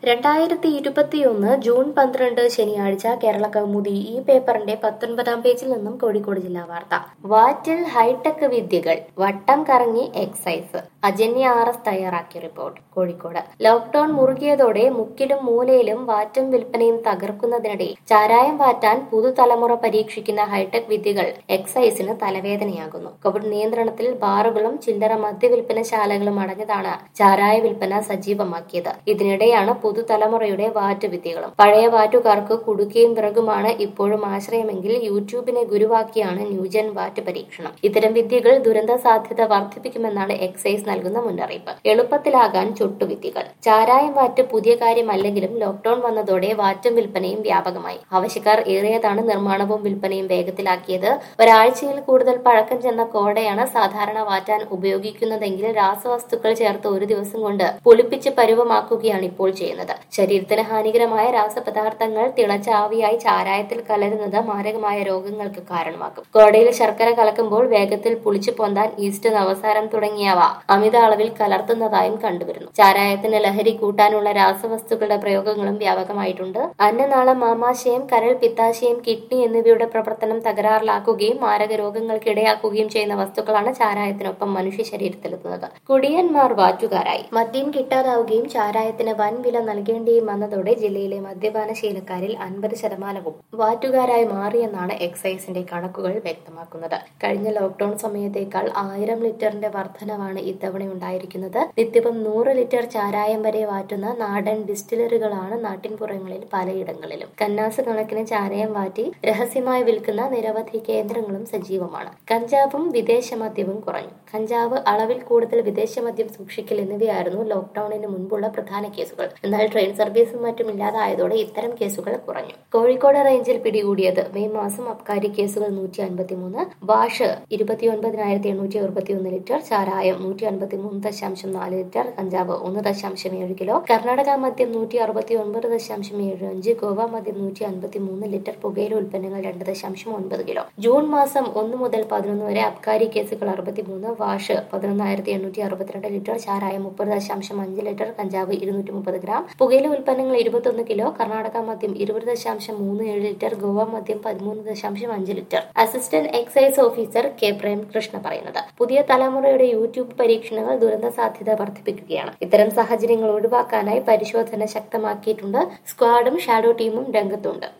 രണ്ടായിരത്തി ഇരുപത്തിയൊന്ന് ജൂൺ പന്ത്രണ്ട് ശനിയാഴ്ച കേരള കൗമുദി ഈ പേപ്പറിന്റെ പത്തൊൻപതാം പേജിൽ നിന്നും കോഴിക്കോട് ജില്ലാ വാർത്ത വാറ്റിൽ ഹൈടെക് വിദ്യകൾ വട്ടം കറങ്ങി എക്സൈസ് അജന്യ ആർ എസ് തയ്യാറാക്കിയ റിപ്പോർട്ട് കോഴിക്കോട് ലോക്ഡൌൺ മുറുകിയതോടെ മുക്കിലും മൂലയിലും വാറ്റും വിൽപ്പനയും തകർക്കുന്നതിനിടെ ചാരായം വാറ്റാൻ പുതുതലമുറ പരീക്ഷിക്കുന്ന ഹൈടെക് വിദ്യകൾ എക്സൈസിന് തലവേദനയാകുന്നു കോവിഡ് നിയന്ത്രണത്തിൽ ബാറുകളും ചില്ലറ മദ്യവിൽപ്പനശാലകളും അടഞ്ഞതാണ് ചാരായ വിൽപ്പന സജീവമാക്കിയത് ഇതിനിടെയാണ് പുതുതലമുറയുടെ വാറ്റ് വിദ്യകളും പഴയ വാറ്റുകാർക്ക് കുടുക്കയും വിറകുമാണ് ഇപ്പോഴും ആശ്രയമെങ്കിൽ യൂട്യൂബിനെ ഗുരുവാക്കിയാണ് ന്യൂജൻ വാറ്റ് പരീക്ഷണം ഇത്തരം വിദ്യകൾ ദുരന്ത സാധ്യത വർദ്ധിപ്പിക്കുമെന്നാണ് എക്സൈസ് നൽകുന്ന മുന്നറിയിപ്പ് എളുപ്പത്തിലാകാൻ ചുട്ടുവിദ്യകൾ ചാരായം വാറ്റ് പുതിയ കാര്യമല്ലെങ്കിലും ലോക്ഡൌൺ വന്നതോടെ വാറ്റും വിൽപ്പനയും വ്യാപകമായി ആവശ്യക്കാർ ഏറിയതാണ് നിർമ്മാണവും വിൽപ്പനയും വേഗത്തിലാക്കിയത് ഒരാഴ്ചയിൽ കൂടുതൽ പഴക്കം ചെന്ന കോടയാണ് സാധാരണ വാറ്റാൻ ഉപയോഗിക്കുന്നതെങ്കിൽ രാസവസ്തുക്കൾ ചേർത്ത് ഒരു ദിവസം കൊണ്ട് പുളിപ്പിച്ച് പരുവമാക്കുകയാണ് ഇപ്പോൾ ചെയ്യുന്നത് ശരീരത്തിന് ഹാനികരമായ രാസപദാർത്ഥങ്ങൾ തിളച്ച ആവിയായി ചാരായത്തിൽ കലരുന്നത് മാരകമായ രോഗങ്ങൾക്ക് കാരണമാക്കും കോടയിൽ ശർക്കര കലക്കുമ്പോൾ വേഗത്തിൽ പുളിച്ചു പൊന്താൻ ഈസ്റ്റ് നവസാരം തുടങ്ങിയവ അമിത അളവിൽ കലർത്തുന്നതായും കണ്ടുവരുന്നു ചാരായത്തിന് ലഹരി കൂട്ടാനുള്ള രാസവസ്തുക്കളുടെ പ്രയോഗങ്ങളും വ്യാപകമായിട്ടുണ്ട് അന്നനാളം മാമാശയം കരൾ പിത്താശയം കിഡ്നി എന്നിവയുടെ പ്രവർത്തനം തകരാറിലാക്കുകയും മാരക രോഗങ്ങൾക്ക് ഇടയാക്കുകയും ചെയ്യുന്ന വസ്തുക്കളാണ് ചാരായത്തിനൊപ്പം മനുഷ്യ ശരീരത്തിലെത്തുന്നത് കുടിയന്മാർ വാറ്റുകാരായി മദ്യം കിട്ടാതാവുകയും ചാരായത്തിന് വൻ വില നൽകേണ്ടിയും വന്നതോടെ ജില്ലയിലെ മദ്യപാന ശീലക്കാരിൽ അൻപത് ശതമാനവും വാറ്റുകാരായി മാറിയെന്നാണ് എക്സൈസിന്റെ കണക്കുകൾ വ്യക്തമാക്കുന്നത് കഴിഞ്ഞ ലോക്ഡൌൺ സമയത്തേക്കാൾ ആയിരം ലിറ്ററിന്റെ വർധനവാണ് ഇത്തവണ ഉണ്ടായിരിക്കുന്നത് നിത്യവും നൂറ് ലിറ്റർ ചാരായം വരെ വാറ്റുന്ന നാടൻ ഡിസ്റ്റിലറികളാണ് നാട്ടിൻപുറങ്ങളിൽ പലയിടങ്ങളിലും കന്നാസ് കണക്കിന് ചാരായം വാറ്റി രഹസ്യമായി വിൽക്കുന്ന നിരവധി കേന്ദ്രങ്ങളും സജീവമാണ് കഞ്ചാവും വിദേശ മദ്യവും കുറഞ്ഞു കഞ്ചാവ് അളവിൽ കൂടുതൽ വിദേശ മദ്യം സൂക്ഷിക്കൽ എന്നിവയായിരുന്നു ലോക്ഡൌണിന് മുൻപുള്ള പ്രധാന കേസുകൾ എന്നാൽ ട്രെയിൻ സർവീസും മറ്റും ഇല്ലാതായതോടെ ഇത്തരം കേസുകൾ കുറഞ്ഞു കോഴിക്കോട് റേഞ്ചിൽ പിടികൂടിയത് മെയ് മാസം അബ്കാരി കേസുകൾ നൂറ്റി അൻപത്തിമൂന്ന് വാഷ് ഇരുപത്തിയൊൻപതിനായിരത്തി എണ്ണൂറ്റി അറുപത്തിയൊന്ന് ലിറ്റർ ചാരായം നൂറ്റി അൻപത്തിമൂന്ന് ദശാംശം നാല് ലിറ്റർ കഞ്ചാവ് ഒന്ന് ദശാംശം ഏഴ് കിലോ കർണാടക മദ്യം നൂറ്റി അറുപത്തി ഒൻപത് ദശാംശം ഏഴ് അഞ്ച് ഗോവ മദ്യം നൂറ്റി അൻപത്തി മൂന്ന് ലിറ്റർ പുകയില ഉൽപ്പന്നങ്ങൾ രണ്ട് ദശാംശം ഒൻപത് കിലോ ജൂൺ മാസം ഒന്ന് മുതൽ പതിനൊന്ന് വരെ അബ്കാരി കേസുകൾ അറുപത്തിമൂന്ന് വാഷ് പതിനൊന്നായിരത്തി എണ്ണൂറ്റി അറുപത്തിരണ്ട് ലിറ്റർ ചാരായം മുപ്പത് ദശാംശം അഞ്ച് ലിറ്റർ കഞ്ചാവ് ഇരുന്നൂറ്റി മുപ്പത് ഗ്രാം പുകയില ഉൽപ്പന്നങ്ങൾ ഇരുപത്തൊന്ന് കിലോ കർണാടക മദ്യം ഇരുപത് ദശാംശം മൂന്ന് ഏഴ് ലിറ്റർ ഗോവ മദ്യം പതിമൂന്ന് ദശാംശം അഞ്ച് litre assistant excise officer K Premkrishna പറയുന്നത് പുതിയ തലമുറയുടെ യൂട്യൂബ് പരീക്ഷണങ്ങൾ ദുരന്ത സാധ്യത വർദ്ധിപ്പിക്കുകയാണ് ഇത്തരം സാഹചര്യങ്ങൾ ഒഴിവാക്കാനായി പരിശോധന ശക്തമാക്കിയിട്ടുണ്ട് സ്ക്വാഡും ഷാഡോ ടീമും രംഗത്തുണ്ട്